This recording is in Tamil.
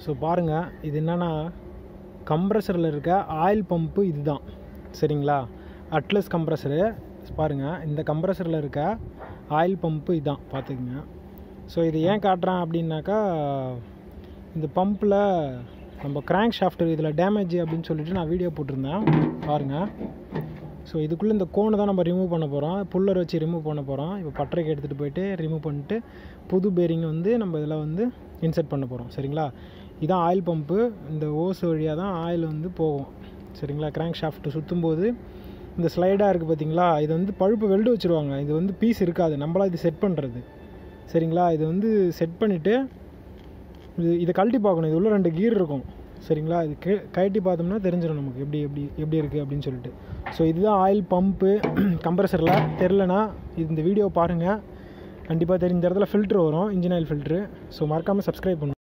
ஸோ பாருங்கள் இது என்னென்னா கம்ப்ரஸரில் இருக்க ஆயில் பம்பு இதுதான் சரிங்களா அட்லஸ் கம்ப்ரஸரு பாருங்கள் இந்த கம்ப்ரஸரில் இருக்க ஆயில் பம்பு இதுதான் பார்த்துக்குங்க ஸோ இது ஏன் காட்டுறேன் அப்படின்னாக்கா இந்த பம்பில் நம்ம கிராங்க் ஷாஃப்ட் இதில் டேமேஜ் அப்படின்னு சொல்லிட்டு நான் வீடியோ போட்டிருந்தேன் பாருங்கள் ஸோ இதுக்குள்ளே இந்த கோனை தான் நம்ம ரிமூவ் பண்ண போகிறோம் புல்லர் வச்சு ரிமூவ் பண்ண போகிறோம் இப்போ பட்டறைக்கு எடுத்துகிட்டு போயிட்டு ரிமூவ் பண்ணிட்டு புது பேரிங்கை வந்து நம்ம இதில் வந்து இன்சர்ட் பண்ண போகிறோம் சரிங்களா இதான் ஆயில் பம்பு இந்த ஓஸ் வழியாக தான் ஆயில் வந்து போகும் சரிங்களா கிராங்க் ஷாஃப்ட் சுற்றும் போது இந்த ஸ்லைடாக இருக்குது பார்த்தீங்களா இது வந்து பழுப்பு வெல்டு வச்சுருவாங்க இது வந்து பீஸ் இருக்காது நம்மளாம் இது செட் பண்ணுறது சரிங்களா இது வந்து செட் பண்ணிவிட்டு இது இதை கழட்டி பார்க்கணும் இது உள்ள ரெண்டு கீர் இருக்கும் சரிங்களா இது கே கழட்டி பார்த்தோம்னா தெரிஞ்சிடும் நமக்கு எப்படி எப்படி எப்படி இருக்குது அப்படின்னு சொல்லிட்டு ஸோ இதுதான் ஆயில் பம்பு கம்ப்ரஸரில் தெரிலனா இந்த வீடியோ பாருங்கள் கண்டிப்பாக தெரிஞ்ச இடத்துல ஃபில்ட்ரு வரும் இன்ஜின் ஆயில் ஃபில்ட்ரு ஸோ மறக்காமல் சப்ஸ்கிரைப் பண்ணுங்கள்